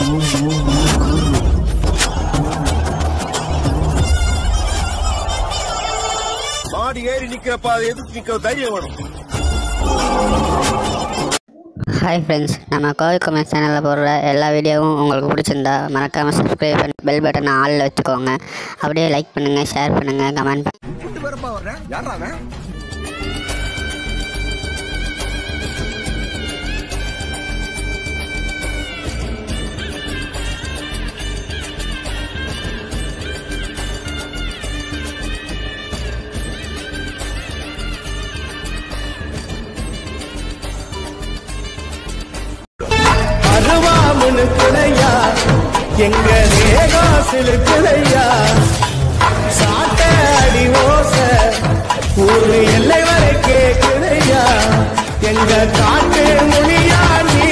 மாடி ஏறி நிக்கிறப்ப அதை எதிர்த்து நிக்கிற தைரியம் வேணும் ஹாய் ஃப்ரெண்ட்ஸ் நம்ம கோவை கமெண்ட் சேனலில் போடுற எல்லா வீடியோவும் உங்களுக்கு பிடிச்சிருந்தா மறக்காமல் சப்ஸ்கிரைப் பண்ணி பெல் பட்டனை ஆளில் வச்சுக்கோங்க அப்படியே லைக் பண்ணுங்கள் ஷேர் பண்ணுங்கள் கமெண்ட் கூட்டு வரப்பா வர்றேன் யாரா அவன் அருவாமுனு குலையா எங்க தேகாசில் குலையா சாட்ட அடி ஓச ஊரு எல்லை வரை கேக்குதையா எங்க காட்டு மொழியா நீ